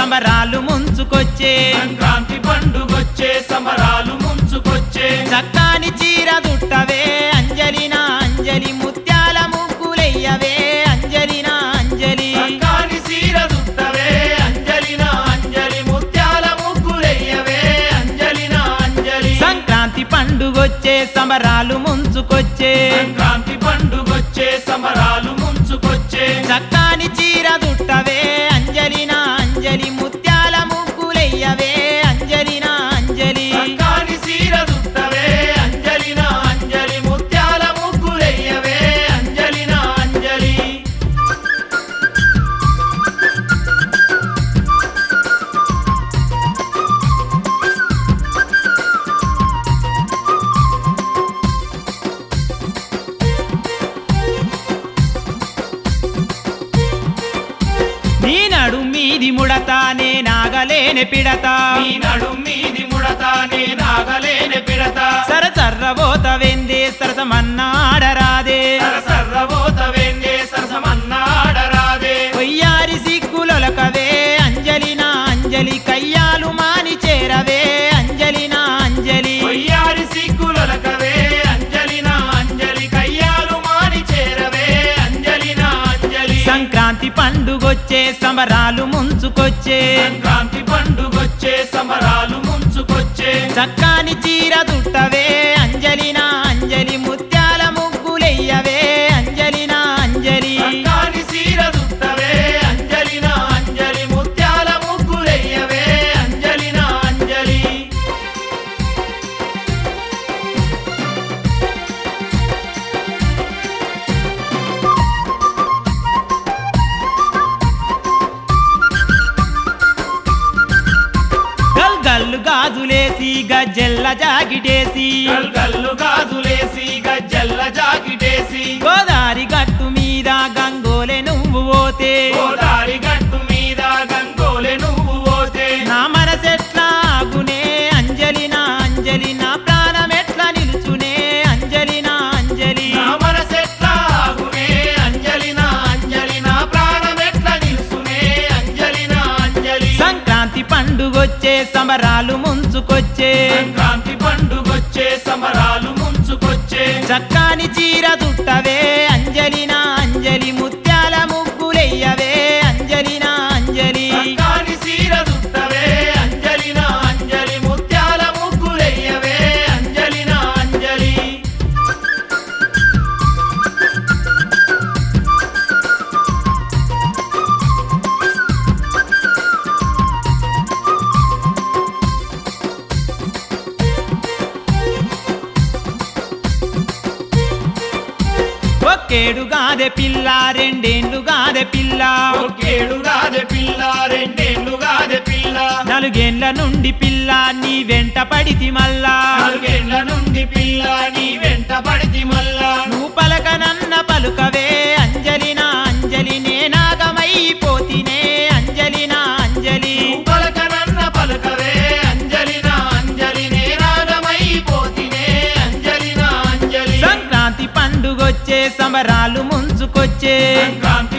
సంబరాలు ముంచుకొచ్చే సంక్రాంతి పండుగొచ్చే సమరాలు ముంచుకొచ్చే చక్కాని చీర దుట్టవే అంజలినా అంజలి ముత్యాల ముగ్గులెయ్యవే అంజలినా అంజలి సంకాని సీర దుట్టవే అంజలిన అంజలి ముత్యాల ముగ్గులెయ్యవే అంజలిన అంజలి సంక్రాంతి పండుగొచ్చే సంబరాలు ముంచుకొచ్చే సంక్రాంతి పండుగొచ్చే సమరాలు ముంచుకొచ్చే చక్కాని చీర దుట్టవే అంజలినా అంజలి ముత్యాల ముగ్గులెయ్యవే అంజలినా అంజలి సంకాని సీర దుట్టవే అంజలిన అంజలి ముత్యాల ముగ్గులెయ్యవే అంజలిన అంజలి నీ నడు మీది ముడతానే నాగలేని పిడతా నీ నడు మీది ముడతానే నాగలేని పిడతా సరసర్రబోత వెందే సరసమన్నాడరాదే సరసర్రబోత వెందే సరసమన్నాడరాదే కొయ్యారి సిగ్గులొలకవే అంజలినా అంజలి కయ్యాలు మాని చేరవే అంజలినా అంజలి కొయ్యారి సిగ్గులొలకవే అంజలిన అంజలి కయ్యాలు మాని చేరవే అంజలిన అంజలి సంక్రాంతి పండుగొచ్చే సంబరాలు ముంచుకొచ్చే సంక్రాంతి పండుగొచ్చే సమరాలు ముంచుకొచ్చే చక్కాని చీర దుట్టవే అంజలినా అంజలి ముత్యాల ముగ్గులెయ్యవే అంజలినా అంజలి సంకాని సీర దుట్టవే అంజలిన అంజలి ముత్యాల ముగ్గులెయ్యవే అంజలిన అంజలి గల్ గల్లు గాజులేసి గజ్జెల్ల జాగిటేసి గల్గల్లు గాజులేసి గజ్జల్ల జాకిటేసి గోదారి గట్టు మీద గంగోలే నువ్వు పోతే గోదారి గట్టు మీద గంగోలే నువ్వు పోతే నా మనసెట్లా ఆగునే అంజలి నా అంజలి నా ప్రాణం ఎట్లా నిలుచునే అంజలి నా అంజలి నా మనసెట్లా ఆగునే అంజలి నా అంజలి నా ప్రాణమెట్లా నిలుసునే అంజలి నా అంజలి సంక్రాంతి పండుగొచ్చే సంబరాలు ముంచుకొచ్చే సంక్రాంతి పండుగొచ్చే సమరాలు ముంచుకొచ్చే చక్కాని చీర దుట్టవే అంజలి నా అంజలి ముత్యాల ముగ్గులెయ్యవే అంజలి నా అంజలి సంకాని సీర దుట్టవే అంజలి నా అంజలి ముత్యాల ముగ్గులెయ్యవే అంజలి నా అంజలి ఒక్కేడు గాదె పిల్ల రెండేండ్లు గాదె పిల్ల ఒకేడు గాదె పిల్ల రెండేళ్ళు గాదె పిల్ల నలుగేండ్ల నుండి పిల్ల నీ వెంట పడితి మల్లా నాలుగేళ్ల నుండి పిల్ల నీ వెంట పడితి మల్లా నువ్వు పలకనన్న పలుకవే అంజలి నా అంజలి నేనాగమైపోతినే అంజలి నా అంజలి పలకనన్న పలకవే అంజలి నా అంజలి నేరాగమైపోతినే అంజలి నా అంజలి సంక్రాంతి పండుగొచ్చే సంబరాలు ముంచుకొచ్చే సంక్రాంతి